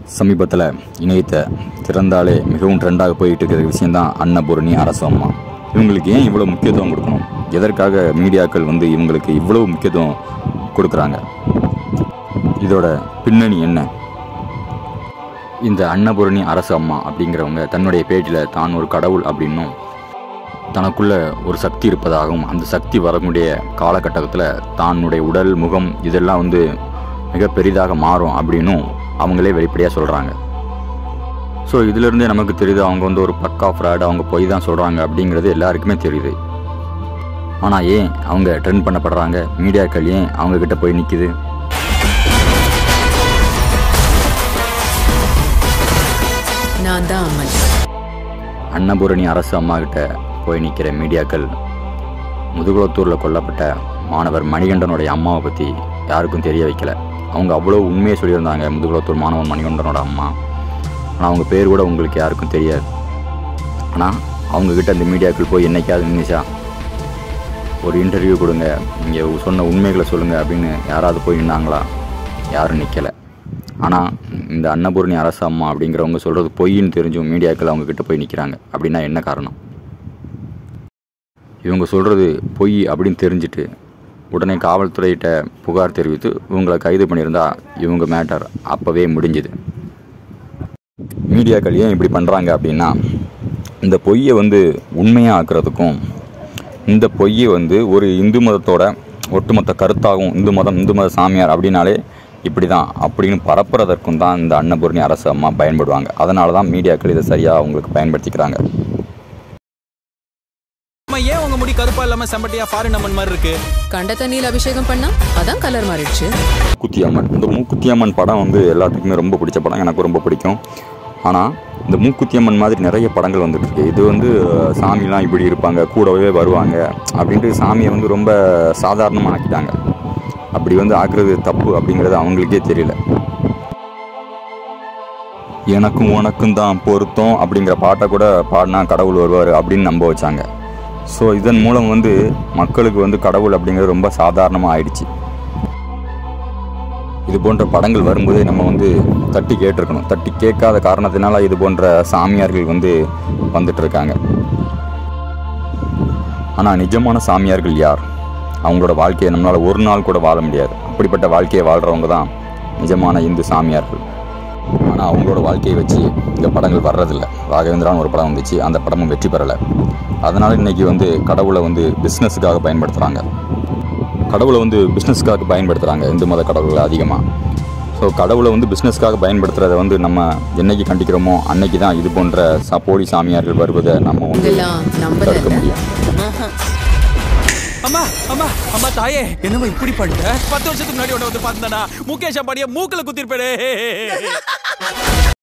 சமீபத்தில் இணையத்தை திறந்தாலே மிகவும் ட்ரெண்டாக போயிட்டு இருக்கிற விஷயம்தான் அன்னபூரணி அரசு அம்மா இவங்களுக்கு ஏன் இவ்வளோ முக்கியத்துவம் கொடுக்கணும் எதற்காக மீடியாக்கள் வந்து இவங்களுக்கு இவ்வளவு முக்கியத்துவம் கொடுக்குறாங்க இதோட பின்னணி என்ன இந்த அன்னபூரணி அரசு அம்மா அப்படிங்கிறவங்க தன்னுடைய பேட்டில் தான் ஒரு கடவுள் அப்படின்னும் தனக்குள்ள ஒரு சக்தி இருப்பதாகவும் அந்த சக்தி வரக்கூடிய காலகட்டத்தில் தன்னுடைய உடல் முகம் இதெல்லாம் வந்து மிக பெரிதாக மாறும் அப்படின்னும் அவங்களே வெளிப்படையாக சொல்கிறாங்க ஸோ இதிலிருந்தே நமக்கு தெரியுது அவங்க வந்து ஒரு பக்கா ஃப்ராட் அவங்க பொய் தான் சொல்கிறாங்க அப்படிங்கிறது எல்லாருக்குமே தெரியுது ஆனால் ஏன் அவங்க ட்ரெண்ட் பண்ணப்படுறாங்க மீடியாக்கள் ஏன் அவங்கக்கிட்ட போய் நிற்குது நான் தான் அம்மன் அன்னபூரணி அரசு அம்மா கிட்ட போய் நிற்கிற மீடியாக்கள் முதுகுளத்தூரில் கொல்லப்பட்ட மாணவர் மணிகண்டனுடைய அம்மாவை பற்றி யாருக்கும் தெரிய வைக்கல அவங்க அவ்வளோ உண்மையை சொல்லியிருந்தாங்க முதுகுளத்தூர் மாணவன் மணிகண்டனோட அம்மா ஆனால் அவங்க பேர் கூட உங்களுக்கு யாருக்கும் தெரியாது ஆனால் அவங்கக்கிட்ட இந்த மீடியாக்கள் போய் என்னைக்காவது நின்றுச்சா ஒரு இன்டர்வியூ கொடுங்க நீங்கள் சொன்ன உண்மைகளை சொல்லுங்கள் அப்படின்னு யாராவது போய் நின்னாங்களா யாரும் நிற்கலை ஆனால் இந்த அன்னபூரணி அரசு அம்மா அப்படிங்கிறவங்க சொல்கிறது பொய்ன்னு தெரிஞ்சும் மீடியாக்கள் அவங்கக்கிட்ட போய் நிற்கிறாங்க அப்படின்னா என்ன காரணம் இவங்க சொல்கிறது பொய் அப்படின்னு தெரிஞ்சுட்டு உடனே காவல்துறையிட்ட புகார் தெரிவித்து இவங்களை கைது பண்ணியிருந்தா இவங்க மேட்டர் அப்போவே முடிஞ்சுது மீடியாக்கள் ஏன் இப்படி பண்ணுறாங்க அப்படின்னா இந்த பொய்யை வந்து உண்மையாக ஆக்குறதுக்கும் இந்த பொய்யை வந்து ஒரு இந்து மதத்தோட ஒட்டுமொத்த கருத்தாகவும் இந்து மதம் இந்து மத சாமியார் அப்படின்னாலே இப்படி தான் அப்படின்னு பரப்புறதற்கும் தான் இந்த அன்னபூரணி அரசு அம்மா பயன்படுவாங்க அதனால தான் மீடியாக்கள் இதை சரியாக அவங்களுக்கு பயன்படுத்திக்கிறாங்க அம்மா ஏன் உங்க முடி கருப்பா இல்லாம செம்பட்டியா ஃபாரின் அம்மன் மாதிரி இருக்கு கண்ட தண்ணியில் அபிஷேகம் பண்ணா அதான் கலர் மாறிடுச்சு மூக்குத்தி அம்மன் இந்த மூக்குத்தி அம்மன் படம் வந்து எல்லாத்துக்குமே ரொம்ப பிடிச்ச படம் எனக்கு ரொம்ப பிடிக்கும் ஆனால் இந்த மூக்குத்தி அம்மன் மாதிரி நிறைய படங்கள் வந்துட்டு இருக்கு இது வந்து அஹ், சாமிலாம் இப்படி இருப்பாங்க கூடவே வருவாங்க அப்படின்ட்டு சாமியை வந்து ரொம்ப சாதாரணமாக ஆக்கிட்டாங்க அப்படி வந்து ஆக்குறது தப்பு அப்படிங்கிறது அவங்களுக்கே தெரியல எனக்கும் உனக்கும் தான் பொருத்தம் அப்படிங்கிற பாட்டை கூட பாடினா கடவுள் வருவார் அப்படின்னு நம்ப வச்சாங்க ஸோ இதன் மூலம் வந்து மக்களுக்கு வந்து கடவுள் அப்படிங்கிறது ரொம்ப சாதாரணமாக ஆயிடுச்சு இது போன்ற படங்கள் வரும்போதே நம்ம வந்து தட்டி கேட்டிருக்கணும் தட்டி கேட்காத காரணத்தினால இது போன்ற சாமியார்கள் வந்து வந்துட்டு இருக்காங்க ஆனால் நிஜமான சாமியார்கள் யார் அவங்களோட வாழ்க்கையை நம்மளால் ஒரு நாள் கூட வாழ முடியாது அப்படிப்பட்ட வாழ்க்கையை வாழ்கிறவங்க தான் நிஜமான இந்து சாமியார்கள் ஆனால் அவங்களோட வாழ்க்கையை வச்சு இந்த படங்கள் வர்றதில்ல ராகவேந்திரான்னு ஒரு படம் வந்துச்சு அந்த படமும் வெற்றி பெறலை அதனால் இன்றைக்கி வந்து கடவுளை வந்து பிஸ்னஸுக்காக பயன்படுத்துகிறாங்க கடவுளை வந்து பிஸ்னஸ்க்காக பயன்படுத்துகிறாங்க இந்து மத கடவுள்களை அதிகமாக ஸோ கடவுளை வந்து பிஸ்னஸ்க்காக பயன்படுத்துகிறத வந்து நம்ம என்னைக்கு கண்டிக்கிறோமோ அன்னைக்கு தான் இது போன்ற ச போலி சாமியார்கள் வருவதை நம்ம வந்து இதெல்லாம் நம்பல தடுக்க முடியும் அம்மா அம்மா அம்மா தாயே என்னம்மா இப்படி பண்ணிட்ட பத்து வருஷத்துக்கு முன்னாடி உன்னை வந்து பார்த்தா முகேஷ் அம்பானிய மூக்கில் குத்திருப்பேடே